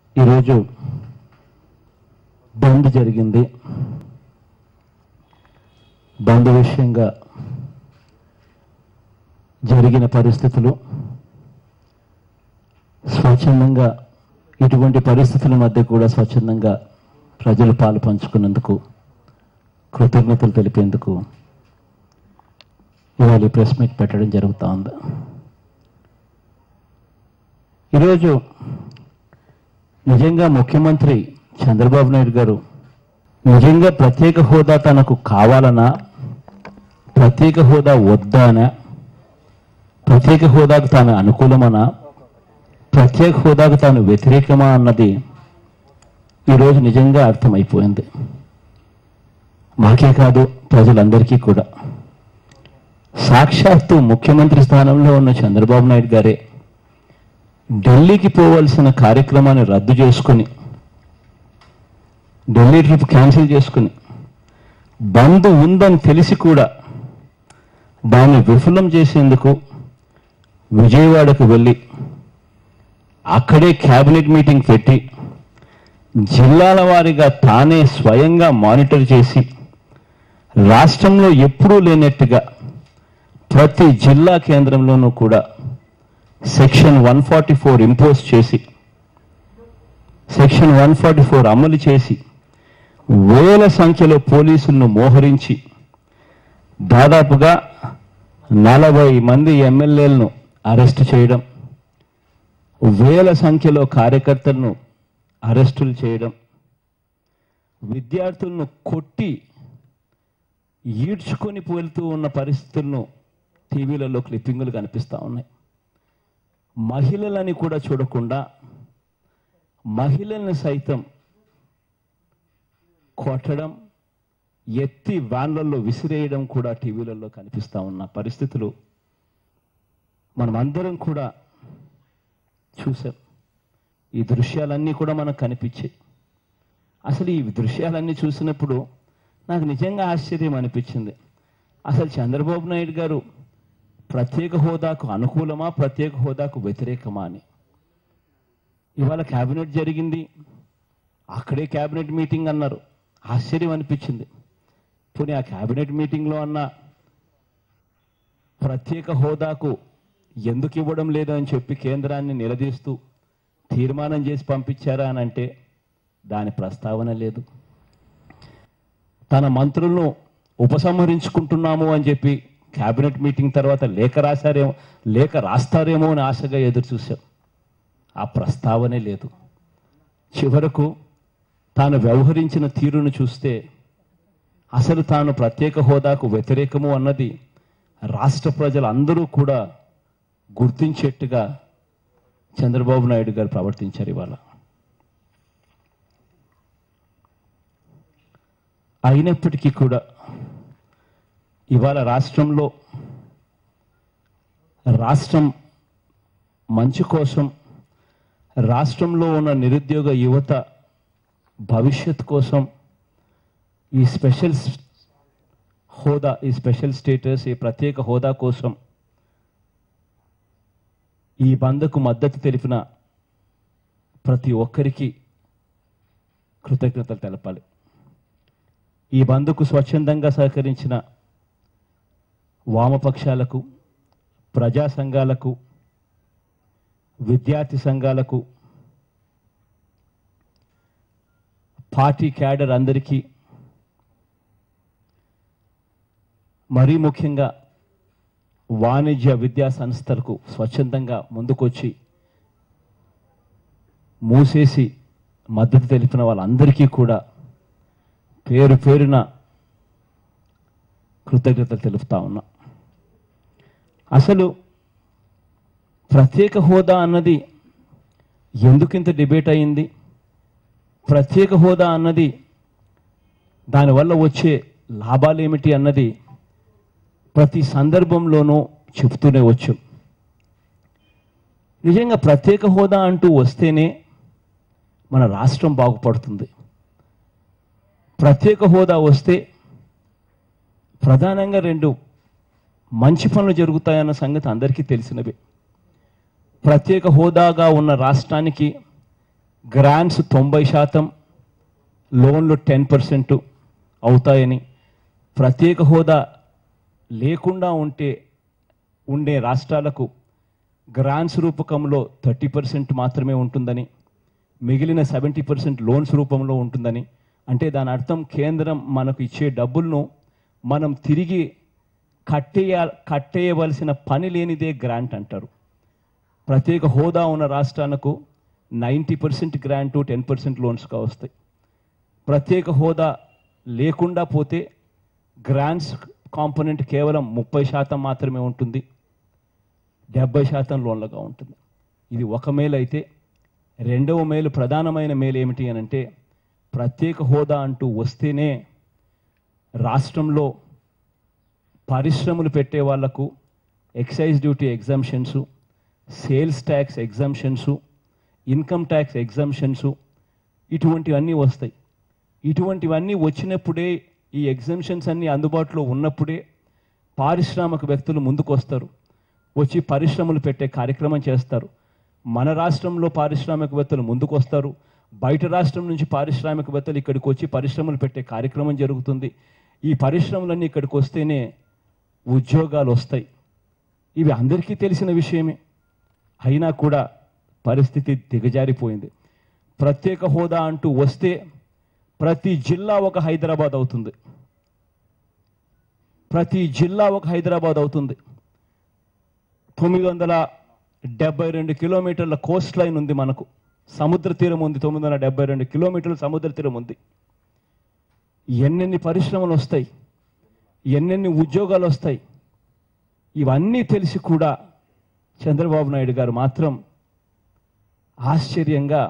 ఈరోజు బంద్ జరిగింది బంద్ విషయంగా జరిగిన పరిస్థితులు స్వచ్ఛందంగా ఇటువంటి పరిస్థితుల మధ్య కూడా స్వచ్ఛందంగా ప్రజలు పాలు పంచుకున్నందుకు కృతజ్ఞతలు తెలిపేందుకు ఇవాళ ఈ ప్రెస్ మీట్ పెట్టడం జరుగుతూ ఉంది ఈరోజు నిజంగా ముఖ్యమంత్రి చంద్రబాబు నాయుడు గారు నిజంగా ప్రత్యేక హోదా తనకు కావాలనా ప్రత్యేక హోదా వద్దానా ప్రత్యేక హోదాకు తాను అనుకూలమనా ప్రత్యేక హోదాకు తాను వ్యతిరేకమా అన్నది ఈరోజు నిజంగా అర్థమైపోయింది మాకే కాదు ప్రజలందరికీ కూడా సాక్షాత్తు ముఖ్యమంత్రి స్థానంలో ఉన్న చంద్రబాబు నాయుడు గారే ఢిల్లీకి పోవలసిన కార్యక్రమాన్ని రద్దు చేసుకుని ఢిల్లీ ట్రిప్ క్యాన్సిల్ చేసుకుని బంద్ ఉందని తెలిసి కూడా దాన్ని విఫలం చేసేందుకు విజయవాడకు వెళ్ళి అక్కడే క్యాబినెట్ మీటింగ్ పెట్టి జిల్లాల వారీగా తానే స్వయంగా మానిటర్ చేసి రాష్ట్రంలో ఎప్పుడూ లేనట్టుగా ప్రతి జిల్లా కేంద్రంలోనూ కూడా section one forty four impose చేసి సెక్షన్ వన్ ఫార్టీ ఫోర్ అమలు చేసి వేల సంఖ్యలో పోలీసులను మోహరించి దాదాపుగా నలభై మంది ఎమ్మెల్యేలను అరెస్ట్ చేయడం వేల సంఖ్యలో కార్యకర్తలను అరెస్టులు చేయడం విద్యార్థులను కొట్టి ఈడ్చుకొని వెళ్తూ ఉన్న పరిస్థితులను టీవీలలో క్లిప్పింగులు కనిపిస్తూ ఉన్నాయి మహిళలని కూడా చూడకుండా మహిళల్ని సైతం కొట్టడం ఎత్తి వ్యాన్లలో విసిరేయడం కూడా టీవీలలో కనిపిస్తూ ఉన్న పరిస్థితులు మనమందరం కూడా చూసాం ఈ దృశ్యాలన్నీ కూడా మనకు కనిపించాయి అసలు ఈ దృశ్యాలన్నీ చూసినప్పుడు నాకు నిజంగా ఆశ్చర్యం అనిపించింది అసలు చంద్రబాబు నాయుడు గారు ప్రత్యేక హోదాకు అనుకూలమా ప్రత్యేక హోదాకు వ్యతిరేకమా అని ఇవాళ క్యాబినెట్ జరిగింది అక్కడే క్యాబినెట్ మీటింగ్ అన్నారు ఆశ్చర్యం అనిపించింది పోనీ ఆ క్యాబినెట్ మీటింగ్లో అన్న ప్రత్యేక హోదాకు ఎందుకు ఇవ్వడం లేదు అని చెప్పి కేంద్రాన్ని నిలదీస్తూ తీర్మానం చేసి పంపించారా అని అంటే దాని ప్రస్తావన లేదు తన మంత్రులను ఉపసంహరించుకుంటున్నాము అని చెప్పి క్యాబినెట్ మీటింగ్ తర్వాత లేఖ రాశారేమో లేఖ రాస్తారేమో అని ఆశగా ఎదురు చూశాం ఆ ప్రస్తావనే లేదు చివరకు తాను వ్యవహరించిన తీరును చూస్తే అసలు తాను ప్రత్యేక హోదాకు వ్యతిరేకము అన్నది రాష్ట్ర ప్రజలందరూ కూడా గుర్తించేట్టుగా చంద్రబాబు నాయుడు గారు ప్రవర్తించారు ఇవాళ అయినప్పటికీ కూడా ఇవాళ రాష్ట్రంలో రాష్ట్రం మంచి కోసం రాష్ట్రంలో ఉన్న నిరుద్యోగ యువత భవిష్యత్ కోసం ఈ స్పెషల్ స్- హోదా ఈ స్పెషల్ స్టేటస్ ఈ ప్రత్యేక హోదా కోసం ఈ బంద్కు మద్దతు తెలిపిన ప్రతి ఒక్కరికి కృతజ్ఞతలు తెలపాలి ఈ బంద్కు స్వచ్ఛందంగా సహకరించిన వామపక్షాలకు ప్రజా సంఘాలకు విద్యార్థి సంఘాలకు పార్టీ క్యాడర్ అందరికీ మరీ ముఖ్యంగా వాణిజ్య విద్యా సంస్థలకు స్వచ్ఛందంగా ముందుకొచ్చి మూసేసి మద్దతు తెలిపిన వాళ్ళందరికీ కూడా పేరు పేరున కృతజ్ఞతలు తెలుపుతా ఉన్నా అసలు ప్రత్యేక హోదా అన్నది ఎందుకింత డిబేట్ అయింది ప్రత్యేక హోదా అన్నది దానివల్ల వచ్చే లాభాలు ఏమిటి అన్నది ప్రతి సందర్భంలోనూ చెప్తూనే వచ్చు నిజంగా ప్రత్యేక హోదా అంటూ వస్తేనే మన రాష్ట్రం బాగుపడుతుంది ప్రత్యేక హోదా వస్తే ప్రధానంగా రెండు మంచి పనులు జరుగుతాయన్న సంగతి అందరికీ తెలిసినవే ప్రత్యేక హోదాగా ఉన్న రాష్ట్రానికి గ్రాంట్స్ తొంభై శాతం లోన్లు టెన్ పర్సెంట్ అవుతాయని ప్రత్యేక హోదా లేకుండా ఉంటే ఉండే రాష్ట్రాలకు గ్రాంట్స్ రూపకంలో థర్టీ పర్సెంట్ మాత్రమే ఉంటుందని మిగిలిన సెవెంటీ పర్సెంట్ లోన్స్ రూపంలో ఉంటుందని అంటే దాని అర్థం కేంద్రం మనకు ఇచ్చే డబ్బులను మనం తిరిగి కట్టేయ కట్టేయవలసిన పని లేనిదే గ్రాంట్ అంటారు ప్రత్యేక హోదా ఉన్న రాష్ట్రాలకు ninety percent grant ten percent లోన్స్గా వస్తాయి ప్రత్యేక హోదా లేకుండా పోతే గ్రాంట్స్ కాంపోనెంట్ కేవలం ముప్పై శాతం మాత్రమే ఉంటుంది డెబ్బై శాతం లోన్లుగా ఉంటుంది ఇది ఒక మేలు అయితే రెండవ మేలు ప్రధానమైన మేలు ఏమిటి అని అంటే ప్రత్యేక హోదా అంటూ వస్తేనే రాష్ట్రంలో పరిశ్రమలు పెట్టే వాళ్లకు excise duty exemptions sales tax exemptions income tax exemptions ఇటువంటివన్నీ వస్తాయి ఇటువంటివన్నీ వచ్చినప్పుడే ఈ ఎగ్జామ్షన్స్ అన్నీ అందుబాటులో ఉన్నప్పుడే పారిశ్రామిక వ్యక్తులు ముందుకు వస్తారు వచ్చి పరిశ్రమలు పెట్టే కార్యక్రమం చేస్తారు మన రాష్ట్రంలో పారిశ్రామికవేత్తలు ముందుకు వస్తారు బయట రాష్ట్రం నుంచి పారిశ్రామికవేత్తలు ఇక్కడికి వచ్చి పరిశ్రమలు పెట్టే కార్యక్రమం జరుగుతుంది ఈ పరిశ్రమలన్నీ ఇక్కడికి వస్తేనే ఉద్యోగాలు వస్తాయి ఇవి అందరికీ తెలిసిన విషయమే అయినా కూడా పరిస్థితి దిగజారిపోయింది ప్రత్యేక హోదా అంటూ వస్తే ప్రతి జిల్లా ఒక హైదరాబాద్ అవుతుంది ప్రతి జిల్లా ఒక హైదరాబాద్ అవుతుంది తొమ్మిది వందల డెబ్బై రెండు కిలోమీటర్ల కోస్ట్ లైన్ ఉంది మనకు సముద్ర తీరం ఉంది తొమ్మిది వందల డెబ్బై రెండు కిలోమీటర్ల సముద్ర తీరం ఉంది ఎన్నెన్ని పరిశ్రమలు వస్తాయి ఎన్నెన్ని ఉద్యోగాలు వస్తాయి ఇవన్నీ తెలిసి కూడా చంద్రబాబు నాయుడు గారు మాత్రం ఆశ్చర్యంగా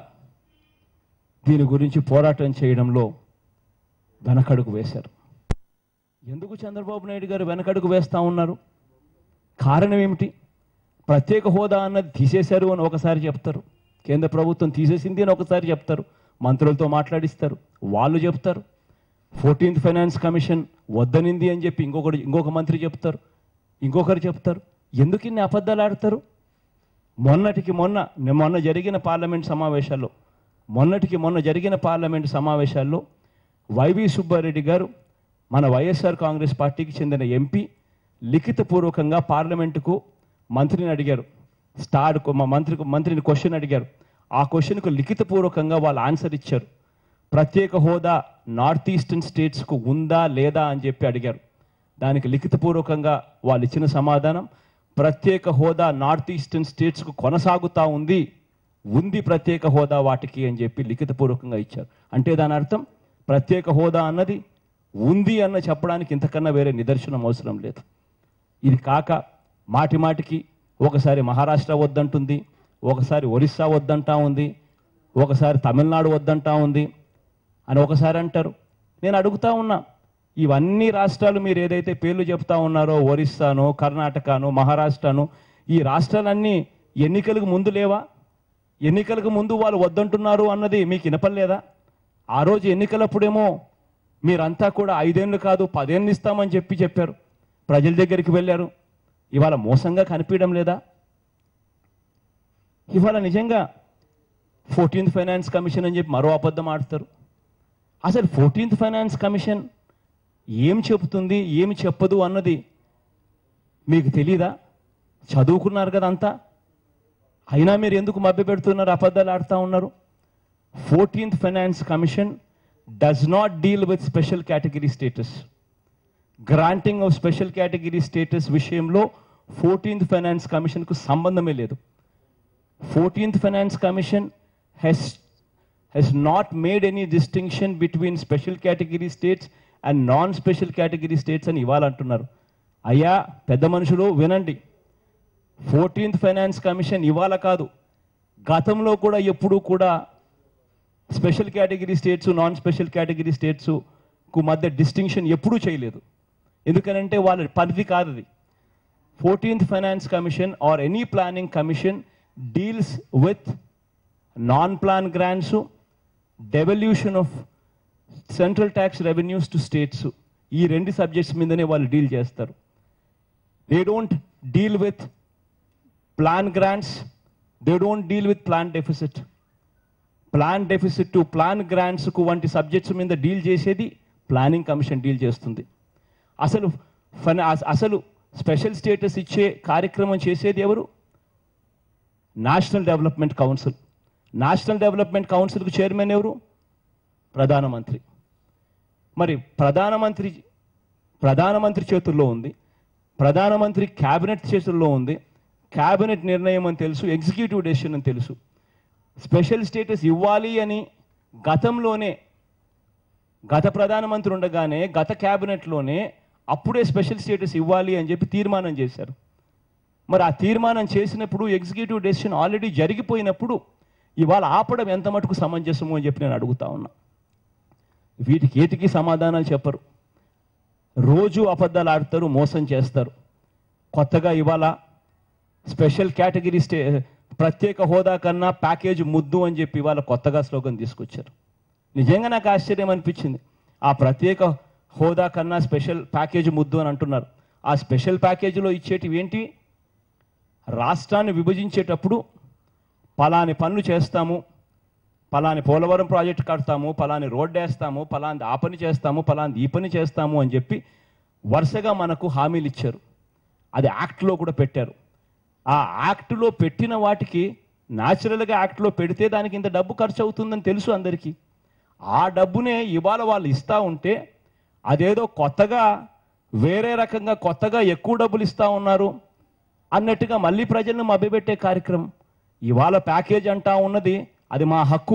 దీని గురించి పోరాటం చేయడంలో వెనకడుగు వేశారు ఎందుకు చంద్రబాబు నాయుడు గారు వెనకడుగు వేస్తా ఉన్నారు కారణం ఏమిటి ప్రత్యేక హోదా అన్నది తీసేశారు అని ఒకసారి చెప్తారు కేంద్ర ప్రభుత్వం తీసేసింది అని ఒకసారి చెప్తారు మంత్రులతో మాట్లాడిస్తారు వాళ్ళు చెప్తారు ఫోర్టీన్త్ ఫైనాన్స్ కమిషన్ వద్దనింది అని చెప్పి ఇంకొకటి ఇంకొక మంత్రి చెప్తారు ఇంకొకరు చెప్తారు ఎందుకు ఇన్ని అబద్ధాలు ఆడతారు మొన్నటికి మొన్న ని- మొన్న జరిగిన పార్లమెంట్ సమావేశాల్లో మొన్నటికి మొన్న జరిగిన పార్లమెంట్ సమావేశాల్లో వైవి సుబ్బారెడ్డి గారు మన వైఎస్ఆర్ కాంగ్రెస్ పార్టీకి చెందిన ఎంపీ లిఖితపూర్వకంగా పార్లమెంటుకు మంత్రిని అడిగారు స్టార్ మా మంత్రికి మంత్రిని క్వశ్చన్ అడిగారు ఆ క్వశ్చన్కు లిఖితపూర్వకంగా వాళ్ళు ఆన్సర్ ఇచ్చారు ప్రత్యేక హోదా నార్త్ ఈస్టర్న్ స్టేట్స్కు ఉందా లేదా అని చెప్పి అడిగారు దానికి లిఖితపూర్వకంగా వాళ్ళు ఇచ్చిన సమాధానం ప్రత్యేక హోదా నార్త్ ఈస్టర్న్ స్టేట్స్కు కొనసాగుతా ఉంది ఉంది ప్రత్యేక హోదా వాటికి అని చెప్పి లిఖితపూర్వకంగా ఇచ్చారు అంటే దాని అర్థం ప్రత్యేక హోదా అన్నది ఉంది అన్న చెప్పడానికి ఇంతకన్నా వేరే నిదర్శనం అవసరం లేదు ఇది కాక మాటి మాటికి ఒకసారి మహారాష్ట్ర వద్దంటుంది ఒకసారి ఒరిస్సా వద్దంటా ఉంది ఒకసారి తమిళనాడు వద్దంటా ఉంది అని ఒకసారి అంటారు నేను అడుగుతా ఉన్నా ఇవన్నీ రాష్ట్రాలు మీరు ఏదైతే పేర్లు చెప్తా ఉన్నారో ఒరిస్సాను కర్ణాటకను మహారాష్ట్రను ఈ రాష్ట్రాలన్నీ ఎన్నికలకు ముందు లేవా ఎన్నికలకు ముందు వాళ్ళు వద్దంటున్నారు అన్నది మీకు వినపడలేదా ఆ రోజు ఎన్నికలప్పుడేమో మీరంతా కూడా ఐదేళ్ళు కాదు పదేళ్ళు ఇస్తామని చెప్పి చెప్పారు ప్రజల దగ్గరికి వెళ్ళారు ఇవాళ మోసంగా కనిపించడం లేదా ఇవాళ నిజంగా ఫోర్టీన్త్ ఫైనాన్స్ కమిషన్ అని చెప్పి మరో అబద్ధం ఆడతారు అసలు ఫోర్టీన్త్ ఫైనాన్స్ కమిషన్ ఏం చెబుతుంది ఏమి చెప్పదు అన్నది మీకు తెలీదా చదువుకున్నారు కదా అంతా అయినా మీరు ఎందుకు మభ్య పెడుతున్నారు అబద్ధాలు ఆడుతూ ఉన్నారు fourteenth finance commission does not deal with special category status granting of special category status విషయంలో ఫోర్టీన్త్ ఫైనాన్స్ కమిషన్కు సంబంధమే లేదు fourteenth finance commission has has not made any distinction between special category states and non special category states అని ఇవ్వాలంటున్నారు అయ్యా పెద్ద మనుషులు వినండి ఫోర్టీన్త్ ఫైనాన్స్ కమిషన్ ఇవాళ కాదు గతంలో కూడా ఎప్పుడూ కూడా special category states non special category states కు మధ్య డిస్టింక్షన్ ఎప్పుడూ చేయలేదు ఎందుకనంటే వాళ్ళ పరిధి కాదు అది fourteenth finance commission or any planning commission deals with non plan grants devolution of central tax revenues to states ఈ రెండు సబ్జెక్ట్స్ మీదనే వాళ్ళు డీల్ చేస్తారు they don't deal with plan grants they don't deal with plan deficit plan deficit plan గ్రాంట్స్కు వంటి subjects మీద deal చేసేది planning commission deal చేస్తుంది అసలు ఫన అస- అసలు స్పెషల్ స్టేటస్ ఇచ్చే కార్యక్రమం చేసేది ఎవరు national development council national development కౌన్సిల్కు చైర్మన్ ఎవరు ప్రధానమంత్రి మరి ప్రధానమంత్రి ప్రధానమంత్రి చేతుల్లో ఉంది ప్రధానమంత్రి క్యాబినెట్ చేతుల్లో ఉంది క్యాబినెట్ నిర్ణయం అని తెలుసు ఎగ్జిక్యూటివ్ డెసిషన్ అని తెలుసు స్పెషల్ స్టేటస్ ఇవ్వాలి అని గతంలోనే గత ప్రధానమంత్రి ఉండగానే గత క్యాబినెట్లోనే అప్పుడే స్పెషల్ స్టేటస్ ఇవ్వాలి అని చెప్పి తీర్మానం చేశారు మరి ఆ తీర్మానం చేసినప్పుడు ఎగ్జిక్యూటివ్ డెసిషన్ ఆల్రెడీ జరిగిపోయినప్పుడు ఇవాళ ఆపడం ఎంత మటుకు సమంజసము అని చెప్పి నేను అడుగుతా ఉన్నా వీటికి ఏటికి సమాధానాలు చెప్పరు రోజు అబద్ధాలు ఆడతారు మోసం చేస్తారు కొత్తగా ఇవాళ స్పెషల్ కేటగిరీ స్టే ప్రత్యేక హోదా కన్నా ప్యాకేజ్ ముద్దు అని చెప్పి ఇవాళ కొత్తగా స్లోగన్ తీసుకొచ్చారు నిజంగా నాకు ఆశ్చర్యం అనిపించింది ఆ ప్రత్యేక హోదా కన్నా స్పెషల్ ప్యాకేజ్ ముద్దు అని అంటున్నారు ఆ స్పెషల్ ప్యాకేజీలో ఇచ్చేటివి ఏంటి రాష్ట్రాన్ని విభజించేటప్పుడు పలాని పనులు చేస్తాము పలాని పోలవరం ప్రాజెక్ట్ కడతాము పలాని రోడ్డు వేస్తాము పలాంది ఆ పని చేస్తాము పలాంది ఈ పని చేస్తాము అని చెప్పి వరుసగా మనకు హామీలు ఇచ్చారు అది యాక్ట్లో కూడా పెట్టారు ఆ యాక్ట్లో పెట్టిన వాటికి న్యాచురల్గా యాక్ట్లో పెడితే దానికి ఇంత డబ్బు ఖర్చు అవుతుందని తెలుసు అందరికీ ఆ డబ్బునే ఇవాళ వాళ్ళు ఇస్తూ ఉంటే అదేదో కొత్తగా వేరే రకంగా కొత్తగా ఎక్కువ డబ్బులు ఇస్తూ ఉన్నారు అన్నట్టుగా మళ్ళీ ప్రజలను మభ్యపెట్టే కార్యక్రమం ఇవాళ ప్యాకేజ్ అంటా ఉన్నది అది మా హక్కు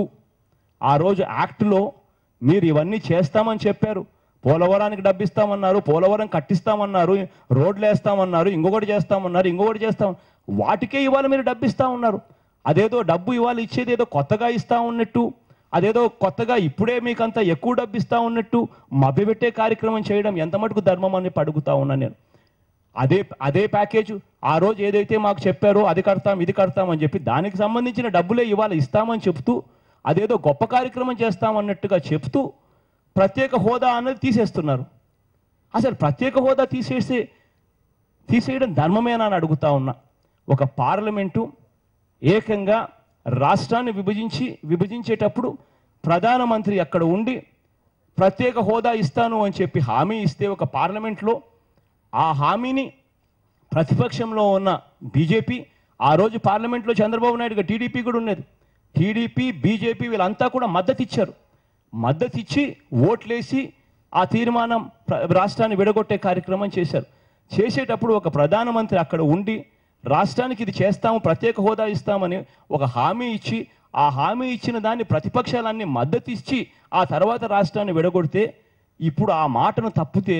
ఆ రోజు యాక్ట్లో మీరు ఇవన్నీ చేస్తామని చెప్పారు పోలవరానికి డబ్బు ఇస్తామన్నారు పోలవరం కట్టిస్తామన్నారు రోడ్లు వేస్తామన్నారు ఇంకొకటి చేస్తామన్నారు ఇంకొకటి చేస్తాం వాటికే ఇవాళ మీరు డబ్బు ఇస్తా ఉన్నారు అదేదో డబ్బు ఇవాళ ఇచ్చేది ఏదో కొత్తగా ఇస్తా ఉన్నట్టు అదేదో కొత్తగా ఇప్పుడే మీకంత ఎక్కువ డబ్బు ఇస్తా ఉన్నట్టు మభ్యపెట్టే కార్యక్రమం చేయడం ఎంత మటుకు ధర్మం అని అడుగుతా ఉన్నాను నేను అదే అదే ప్యాకేజ్ ఆ రోజు ఏదైతే మాకు చెప్పారో అది కడతాం ఇది కడతాం అని చెప్పి దానికి సంబంధించిన డబ్బులే ఇవాళ ఇస్తామని చెప్తూ అదేదో గొప్ప కార్యక్రమం చేస్తామన్నట్టుగా చెప్తూ ప్రత్యేక హోదా అన్నది తీసేస్తున్నారు అసలు ప్రత్యేక హోదా తీసేసే తీసేయడం ధర్మమేనా అని అడుగుతా ఉన్నా ఒక పార్లమెంటు ఏకంగా రాష్ట్రాన్ని విభజించి విభజించేటప్పుడు ప్రధానమంత్రి అక్కడ ఉండి ప్రత్యేక హోదా ఇస్తాను అని చెప్పి హామీ ఇస్తే ఒక పార్లమెంట్లో ఆ హామీని ప్రతిపక్షంలో ఉన్న బీజేపీ ఆ రోజు పార్లమెంట్లో చంద్రబాబు నాయుడుగా టీడీపీ కూడా ఉన్నది టీడీపీ బీజేపీ వీళ్ళంతా కూడా మద్దతు ఇచ్చారు మద్దతు ఇచ్చి ఓట్లేసి ఆ తీర్మానం ప్ర- రాష్ట్రాన్ని విడగొట్టే కార్యక్రమం చేశారు చేసేటప్పుడు ఒక ప్రధానమంత్రి అక్కడ ఉండి రాష్ట్రానికి ఇది చేస్తాము ప్రత్యేక హోదా ఇస్తామని ఒక హామీ ఇచ్చి ఆ హామీ ఇచ్చిన దాన్ని ప్రతిపక్షాలన్నీ మద్దతు ఇచ్చి ఆ తర్వాత రాష్ట్రాన్ని విడగొడితే ఇప్పుడు ఆ మాటను తప్పితే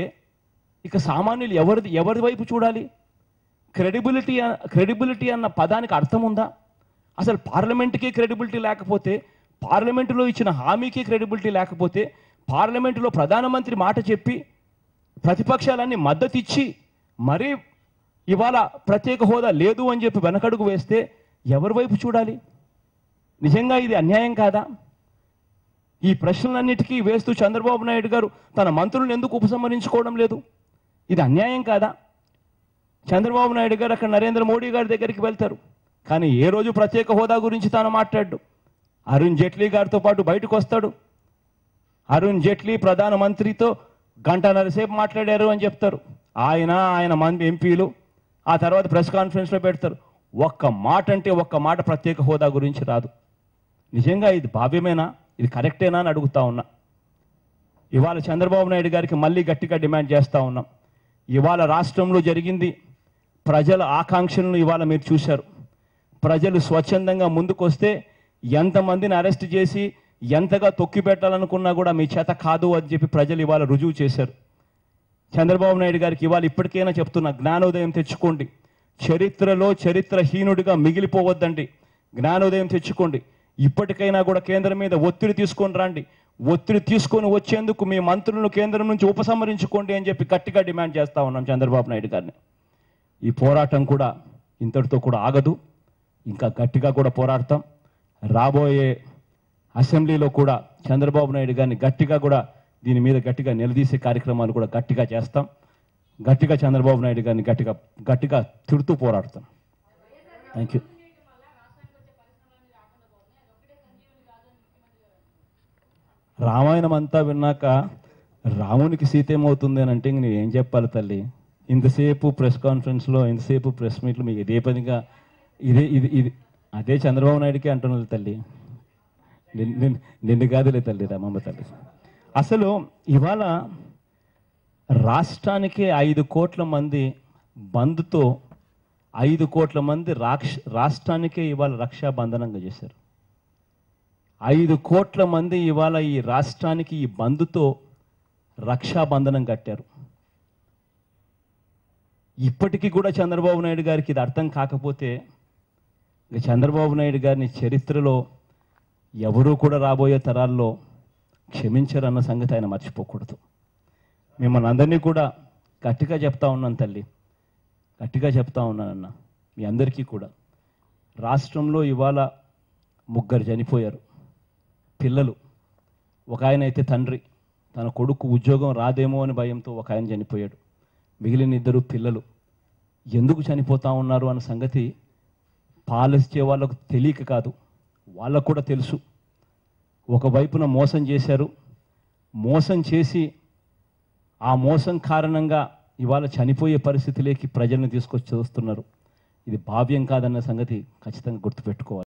ఇక సామాన్యులు ఎవరిది ఎవరి వైపు చూడాలి క్రెడిబిలిటీ క్రెడిబిలిటీ అన్న పదానికి అర్థం ఉందా అసలు పార్లమెంట్కి క్రెడిబిలిటీ లేకపోతే పార్లమెంటులో ఇచ్చిన హామీకి క్రెడిబిలిటీ లేకపోతే పార్లమెంటులో ప్రధానమంత్రి మాట చెప్పి ప్రతిపక్షాలన్నీ మద్దతు ఇచ్చి మరీ ఇవాళ ప్రత్యేక హోదా లేదు అని చెప్పి వెనకడుగు వేస్తే ఎవరి వైపు చూడాలి నిజంగా ఇది అన్యాయం కాదా ఈ ప్రశ్నలన్నిటికీ వేస్తూ చంద్రబాబు నాయుడు గారు తన మంత్రులను ఎందుకు ఉపసంహరించుకోవడం లేదు ఇది అన్యాయం కాదా చంద్రబాబు నాయుడు గారు అక్కడ నరేంద్ర మోడీ గారి దగ్గరికి వెళ్తారు కానీ ఏ రోజు ప్రత్యేక హోదా గురించి తాను మాట్లాడు అరుణ్ జైట్లీ గారితో పాటు బయటకు వస్తాడు అరుణ్ జైట్లీ ప్రధానమంత్రితో గంటన్నర సేపు మాట్లాడారు అని చెప్తారు ఆయన ఆయన మంది ఎంపీలు ఆ తర్వాత ప్రెస్ కాన్ఫరెన్స్లో పెడతారు ఒక్క మాట అంటే ఒక్క మాట ప్రత్యేక హోదా గురించి రాదు నిజంగా ఇది భావ్యమేనా ఇది కరెక్టేనా అని అడుగుతా ఉన్నా ఇవాళ చంద్రబాబు నాయుడు గారికి మళ్ళీ గట్టిగా డిమాండ్ చేస్తూ ఉన్నాం ఇవాళ రాష్ట్రంలో జరిగింది ప్రజల ఆకాంక్షలను ఇవాళ మీరు చూశారు ప్రజలు స్వచ్ఛందంగా ముందుకొస్తే ఎంతమందిని అరెస్ట్ చేసి ఎంతగా తొక్కి పెట్టాలనుకున్నా కూడా మీ చేత కాదు అని చెప్పి ప్రజలు ఇవాళ రుజువు చేశారు చంద్రబాబు నాయుడు గారికి ఇవాళ ఇప్పటికైనా చెప్తున్నా జ్ఞానోదయం తెచ్చుకోండి చరిత్రలో చరిత్రహీనుడిగా మిగిలిపోవద్దండి జ్ఞానోదయం తెచ్చుకోండి ఇప్పటికైనా కూడా కేంద్రం మీద ఒత్తిడి తీసుకొని రండి ఒత్తిడి తీసుకొని వచ్చేందుకు మీ మంత్రులను కేంద్రం నుంచి ఉపసంహరించుకోండి అని చెప్పి గట్టిగా డిమాండ్ చేస్తా ఉన్నాం చంద్రబాబు నాయుడు గారిని ఈ పోరాటం కూడా ఇంతటితో కూడా ఆగదు ఇంకా గట్టిగా కూడా పోరాడతాం రాబోయే అసెంబ్లీలో కూడా చంద్రబాబు నాయుడు గారిని గట్టిగా కూడా దీని మీద గట్టిగా నిలదీసే కార్యక్రమాలు కూడా గట్టిగా చేస్తాం గట్టిగా చంద్రబాబు నాయుడు గారిని గట్టిగా గట్టిగా తిడుతూ పోరాడతాం థ్యాంక్ యూ రామాయణం అంతా విన్నాక రామునికి సీత ఏమవుతుంది అని అంటే ఇంక నేను ఏం చెప్పాలి తల్లి ఇంతసేపు ప్రెస్ కాన్ఫరెన్స్లో ఇంతసేపు ప్రెస్ మీట్లో మీకు ఇదే పనిగా ఇదే ఇది ఇది అదే చంద్రబాబు నాయుడికి అంటున్నది తల్లి నిన్- నిన్- నిన్ను కాదులే తల్లి రమమ్మ తల్లి అసలు ఇవాళ రాష్ట్రానికే ఐదు కోట్ల మంది బంధుతో ఐదు కోట్ల మంది రాక్ష రాష్ట్రానికే ఇవాళ రక్షాబంధనంగా చేశారు ఐదు కోట్ల మంది ఇవాళ ఈ రాష్ట్రానికి ఈ బంధుతో రక్షాబంధనం కట్టారు ఇప్పటికీ కూడా చంద్రబాబు నాయుడు గారికి ఇది అర్థం కాకపోతే ఇక చంద్రబాబు నాయుడు గారిని చరిత్రలో ఎవరూ కూడా రాబోయే తరాల్లో క్షమించరన్న సంగతి ఆయన మర్చిపోకూడదు మిమ్మల్ని అందరినీ కూడా గట్టిగా చెప్తా ఉన్నాను తల్లి గట్టిగా చెప్తా ఉన్నానన్న మీ అందరికీ కూడా రాష్ట్రంలో ఇవాళ ముగ్గురు చనిపోయారు పిల్లలు ఒక ఆయన అయితే తండ్రి తన కొడుకు ఉద్యోగం రాదేమో అని భయంతో ఒక ఆయన చనిపోయాడు మిగిలిన ఇద్దరు పిల్లలు ఎందుకు చనిపోతా ఉన్నారు అన్న సంగతి పాలిచ్చే వాళ్ళకు తెలియక కాదు వాళ్ళకు కూడా తెలుసు ఒకవైపున మోసం చేశారు మోసం చేసి ఆ మోసం కారణంగా ఇవాళ చనిపోయే పరిస్థితిలోకి ప్రజలను తీసుకొచ్చి చూస్తున్నారు ఇది భావ్యం కాదన్న సంగతి ఖచ్చితంగా గుర్తుపెట్టుకోవాలి